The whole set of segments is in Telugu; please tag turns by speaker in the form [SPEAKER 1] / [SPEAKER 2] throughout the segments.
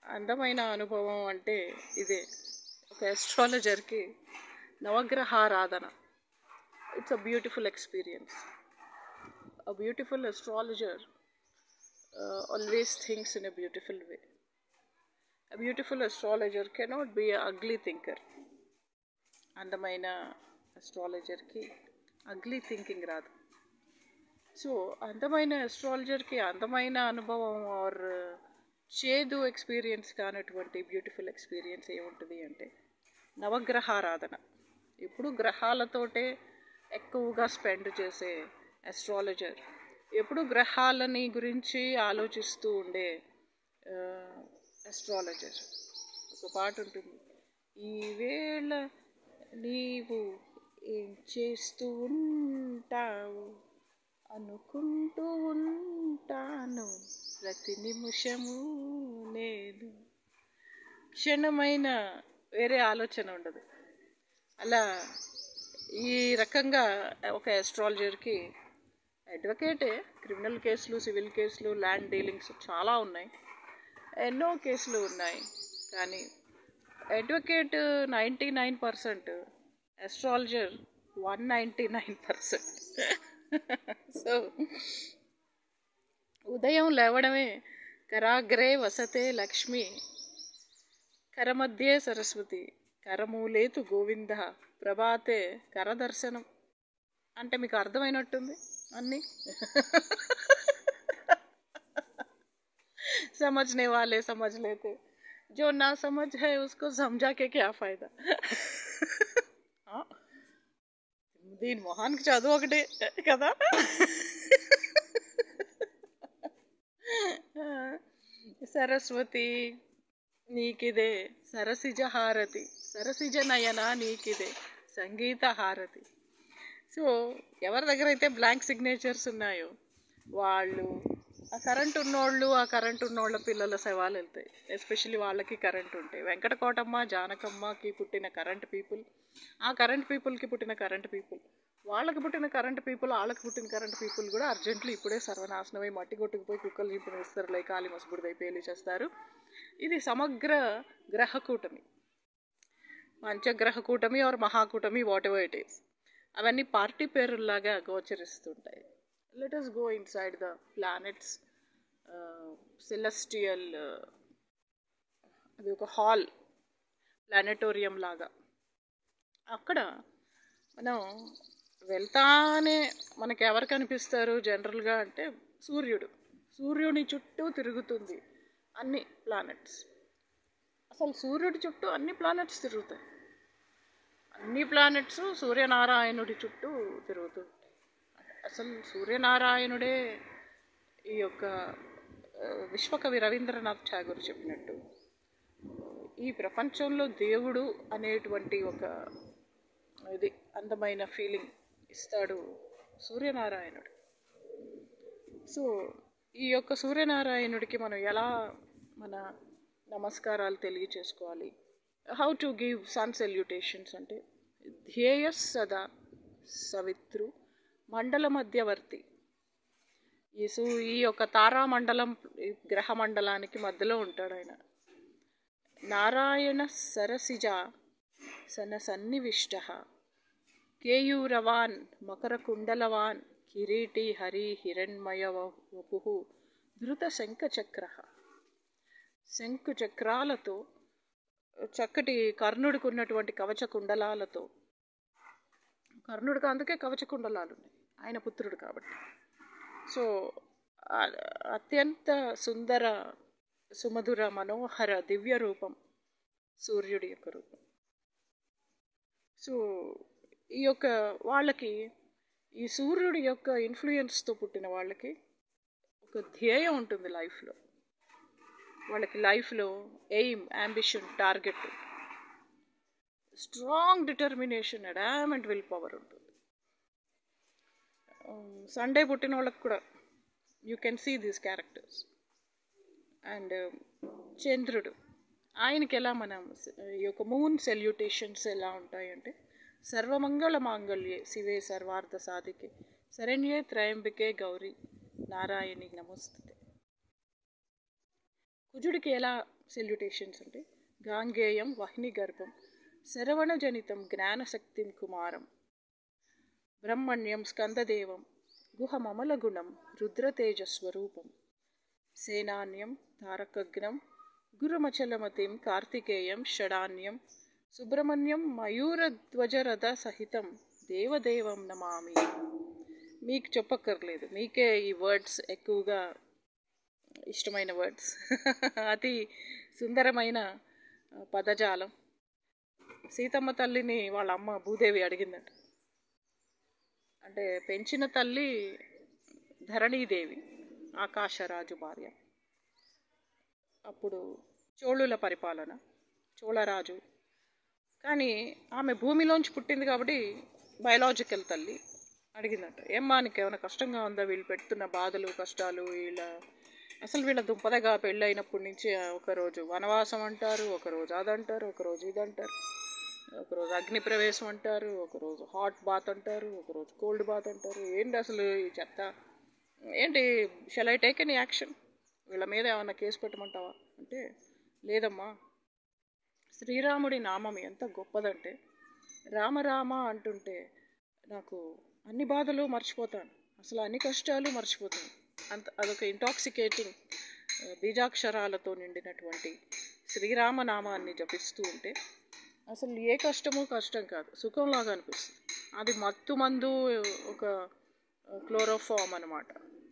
[SPEAKER 1] అందమైన అనుభవం అంటే ఇదే ఒక ఎస్ట్రాలజర్కి నవగ్రహారాధన it's a beautiful experience a beautiful astrologer always thinks in a beautiful way a beautiful astrologer cannot be ugly thinker అందమైన అస్ట్రాలజర్కి అగ్లీ థింకింగ్ రాదు సో అందమైన అస్ట్రాలజర్కి అందమైన అనుభవం ఆర్ చేదు ఎక్స్పీరియన్స్ కానటువంటి బ్యూటిఫుల్ ఎక్స్పీరియన్స్ ఏముంటుంది అంటే నవగ్రహారాధన ఎప్పుడు గ్రహాలతోటే ఎక్కువగా స్పెండ్ చేసే అస్ట్రాలజర్ ఎప్పుడు గ్రహాలని గురించి ఆలోచిస్తూ ఉండే అస్ట్రాలజర్ ఒక పాట ఉంటుంది ఈవేళ నీవు ఏం చేస్తూ ఉంటావు అనుకుంటూ ఉంటాను ప్రతి నిమిషము నేను క్షణమైన వేరే ఆలోచన ఉండదు అలా ఈ రకంగా ఒక ఎస్ట్రాలజర్కి అడ్వకేటే క్రిమినల్ కేసులు సివిల్ కేసులు ల్యాండ్ డీలింగ్స్ చాలా ఉన్నాయి ఎన్నో కేసులు ఉన్నాయి కానీ advocate ninety nine percent astrologer one ninety nine percent so ఉదయం లేవడమే కరాగ్రే వసతే లక్ష్మి కరమధ్యే సరస్వతి కరమూలేతు గోవింద ప్రభాతే కరదర్శనం అంటే మీకు అర్థమైనట్టుంది అన్నీ समझने वाले समझ लेते जो ना समझ है उसको समझा के क्या फायदा ఆ? దీని మొహానికి చదువు ఒకటే కదా సరస్వతి నీకిదే సరసిజ హారతి సరసిజ నయన నీకిదే సంగీత హారతి సో ఎవరి దగ్గర అయితే బ్లాంక్ సిగ్నేచర్స్ ఉన్నాయో వాళ్ళు ఆ కరెంట్ ఉన్నోళ్ళు ఆ కరెంట్ ఉన్నోళ్ళ పిల్లల శవాలు వెళ్తాయి ఎస్పెషల్లీ వాళ్ళకి కరెంట్ ఉంటాయి వెంకటకోటమ్మ జానకమ్మకి పుట్టిన కరెంట్ పీపుల్ ఆ కరెంట్ పీపుల్కి పుట్టిన కరెంట్ పీపుల్ వాళ్ళకి పుట్టిన కరెంట్ పీపుల్ వాళ్ళకి పుట్టిన కరెంట్ పీపుల్ కూడా అర్జెంట్లీ ఇప్పుడే సర్వనాశనమై మట్టి కొట్టుకుపోయి కుక్కలు చింపిన వేస్తారు లై కాలి మసబుడిదై పేలి చేస్తారు ఇది సమగ్ర గ్రహ కూటమి పంచగ్రహ కూటమి ఆర్ మహాకూటమి వాట్ ఎవర్ ఇట్ ఈస్ అవన్నీ పార్టీ పేరులాగా గోచరిస్తుంటాయి let us go inside the planets celestial అది ఒక హాల్ ప్లానెటోరియం లాగా అక్కడ మనం వెళ్తానే మనకి ఎవరు కనిపిస్తారు జనరల్గా అంటే సూర్యుడు సూర్యుని చుట్టూ తిరుగుతుంది అన్ని ప్లానెట్స్ అసలు సూర్యుడి చుట్టూ అన్ని ప్లానెట్స్ తిరుగుతాయి అన్ని ప్లానెట్స్ సూర్యనారాయణుడి చుట్టూ తిరుగుతూ ఉంటాయి అసలు సూర్యనారాయణుడే ఈ యొక్క ఆ, విశ్వకవి రవీంద్రనాథ్ ఠాగూర్ చెప్పినట్టు ఈ ప్రపంచంలో దేవుడు అనేటువంటి ఒక ఇది అందమైన ఫీలింగ్ ఇస్తాడు సూర్యనారాయణుడు సో ఈ యొక్క సూర్యనారాయణుడికి మనం ఎలా మన నమస్కారాలు తెలియచేసుకోవాలి how to give sun salutations అంటే ధ్యేయ సదా సవిత్రు మండల మధ్యవర్తి ఈ సు ఈ యొక్క తారామండలం ఈ గ్రహ మండలానికి మధ్యలో ఉంటాడు ఆయన నారాయణ సరసిజ సన సన్నివిష్ట కేయూరవాన్ మకరకుండలవాన్ కిరీటి హరి హిరణ్మయ వపు ధృత శంఖచక్ర శంకు చక్రాలతో చక్కటి కర్ణుడికి ఉన్నటువంటి కవచ కుండలాలతో కర్ణుడికి అందుకే కవచ కుండలాలు ఉన్నాయి ఆయన పుత్రుడు కాబట్టి సో ఆ- అత్యంత సుందర సుమధుర మనోహర దివ్య రూపం సూర్యుడి యొక్క రూపం సో ఈ యొక్క వాళ్ళకి ఈ సూర్యుడి యొక్క ఇన్ఫ్లుయెన్స్తో పుట్టిన వాళ్ళకి ఒక ధ్యేయం ఉంటుంది లైఫ్లో వాళ్ళకి లైఫ్లో aim ambition target strong determination adamant willpower ఉంటుంది సండే పుట్టిన వాళ్ళకి కూడా you can see these characters and చంద్రుడు ఆయనకి ఎలా మనం ఈ యొక్క మూన్ సెల్యూటేషన్స్ ఎలా ఉంటాయంటే సర్వమంగళ మాంగళ్యే శివే సర్వార్థ సాధికే శరణ్యే త్రయంబికే గౌరీ నారాయణి నమస్తే కుజుడికి ఎలా సెల్యుటేషన్స్ అంటే గాంగేయం వహ్ని గర్భం శరవణజనితం జ్ఞానశక్తిం కుమారం బ్రహ్మణ్యం స్కందదేవం గుహమమలగుణం రుద్రతేజస్వరూపం సేనాన్యం తారకగ్నం గురుమచలమతిం కార్తికేయం షడాన్యం సుబ్రహ్మణ్యం మయూరధ్వజరథ సహితం దేవదేవం నమామి మీకు చెప్పక్కర్లేదు మీకే ఈ వర్డ్స్ ఎక్కువగా ఇష్టమైన వర్డ్స్ అతి సుందరమైన పదజాలం సీతమ్మ తల్లిని వాళ్ళ అమ్మ భూదేవి అడిగిందట అంటే పెంచిన తల్లి ధరణీదేవి ఆకాశరాజు భార్య అప్పుడు చోళుల పరిపాలన చోళరాజు కానీ ఆమె భూమిలోంచి పుట్టింది కాబట్టి బయలాజికల్ తల్లి అడిగిందట ఏమ్మా నీకు ఏమైనా కష్టంగా ఉందా వీళ్ళు పెడుతున్న బాధలు కష్టాలు వీళ్ళ అసలు వీళ్ళ దుంపదగా పెళ్ళైనప్పటి నుంచి ఒకరోజు వనవాసం అంటారు ఒకరోజు అదంటారు ఒకరోజు ఇదంటారు ఒకరోజు అగ్ని ప్రవేశం అంటారు ఒకరోజు హాట్ బాత్ అంటారు ఒకరోజు కోల్డ్ బాత్ అంటారు ఏంటి అసలు ఈ చెత్త ఏంటి shall I take an action వీళ్ళ మీద ఏమన్నా కేసు పెట్టమంటావా అంటే లేదమ్మా శ్రీరాముడి నామం ఎంత గొప్పదంటే రామరామ అంటుంటే నాకు అన్ని బాధలు మర్చిపోతాను అసలు అన్ని కష్టాలు మర్చిపోతాను అంత అదొక ఇంటాక్సికేటింగ్ బీజాక్షరాలతో నిండినటువంటి శ్రీరామనామాన్ని జపిస్తూ ఉంటే అసలు ఏ కష్టము కష్టం కాదు సుఖంలాగా అనిపిస్తుంది అది మత్తు మందు ఒక క్లోరోఫామ్ అనమాట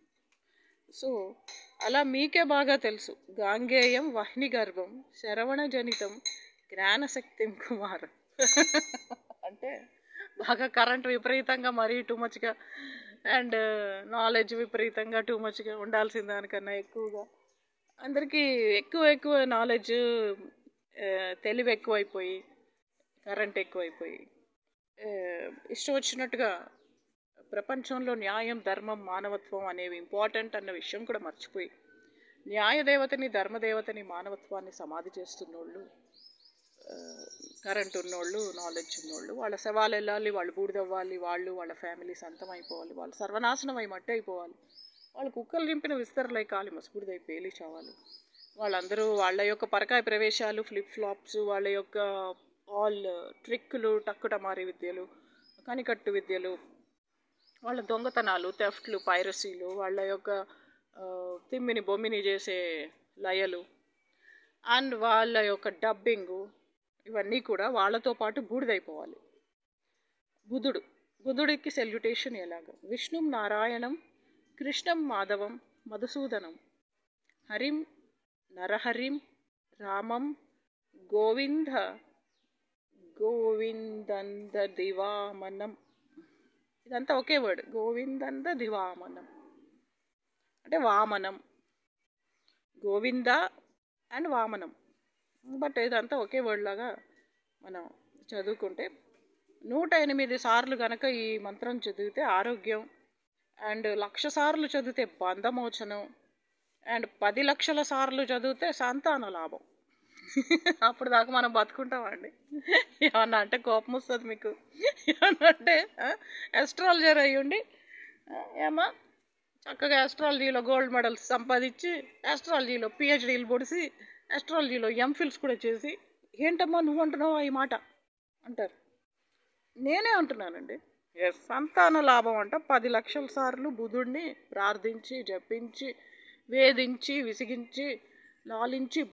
[SPEAKER 1] సో అలా మీకే బాగా తెలుసు గాంగేయం వహ్ని గర్భం శరవణ జనితం జ్ఞానశక్తిం కుమార్ అంటే బాగా కరెంట్ విపరీతంగా మరీ టూ మచ్గా అండ్ నాలెడ్జ్ విపరీతంగా టూ మచ్గా ఉండాల్సిన దానికన్నా ఎక్కువగా అందరికీ ఎక్కువ ఎక్కువ నాలెడ్జ్ తెలివి ఎక్కువైపోయి కరెంట్ ఎక్కువైపోయి ఇష్టం వచ్చినట్టుగా ప్రపంచంలో న్యాయం ధర్మం మానవత్వం అనేవి ఇంపార్టెంట్ అన్న విషయం కూడా మర్చిపోయి న్యాయదేవతని ధర్మదేవతని మానవత్వాన్ని సమాధి చేస్తున్నోళ్ళు కరెంట్ ఉన్నోళ్ళు నాలెడ్జ్ ఉన్నోళ్ళు వాళ్ళ శవాలు వెళ్ళాలి వాళ్ళు బూడిదవ్వాలి వాళ్ళు వాళ్ళ ఫ్యామిలీస్ అంతమైపోవాలి వాళ్ళు సర్వనాశనం అయి మట్టి అయిపోవాలి వాళ్ళు కుక్కలు నింపిన విస్తరలై కాలి మసబుడిదై పేలి చావాలి వాళ్ళందరూ వాళ్ళ యొక్క పరకాయ ప్రవేశాలు ఫ్లిప్ ఫ్లాప్స్ వాళ్ళ యొక్క ఆల్ ట్రిక్కులు టక్కుటమారి విద్యలు కనికట్టు విద్యలు వాళ్ళ దొంగతనాలు థెఫ్ట్లు పైరసీలు వాళ్ళ యొక్క తిమ్మిని బొమ్మిని చేసే లయలు అండ్ వాళ్ళ యొక్క డబ్బింగు ఇవన్నీ కూడా వాళ్ళతో పాటు బూడిదైపోవాలి బుధుడు బుధుడికి సెల్యుటేషన్ ఎలాగ విష్ణుం నారాయణం కృష్ణం మాధవం మధుసూదనం హరిం నరహరిం రామం గోవింద గోవిందంద దివామనం ఇదంతా ఒకే వర్డ్ గోవిందంద దివామనం అంటే వామనం గోవింద అండ్ వామనం బట్ ఇదంతా ఒకే వర్డ్ లాగా మనం చదువుకుంటే నూట ఎనిమిది సార్లు కనుక ఈ మంత్రం చదివితే ఆరోగ్యం అండ్ లక్ష సార్లు చదివితే బంధమోచనం అండ్ పది లక్షల సార్లు చదివితే సంతాన లాభం అప్పుడు దాకా మనం బతుకుంటామండి ఏమన్నా అంటే కోపం వస్తుంది మీకు ఏమన్నా అంటే ఎస్ట్రాలజర్ అయ్యుండి ఏమా చక్కగా ఆస్ట్రాలజీలో గోల్డ్ మెడల్స్ సంపాదించి ఆస్ట్రాలజీలో పిహెచ్డీలు పొడిసి ఆస్ట్రాలజీలో ఎంఫిల్స్ కూడా చేసి ఏంటమ్మా నువ్వు అంటున్నావు ఈ మాట అంటారు నేనే అంటున్నానండి ఎస్ సంతాన లాభం అంట పది లక్షల సార్లు బుధుడిని ప్రార్థించి జపించి వేధించి విసిగించి లాలించి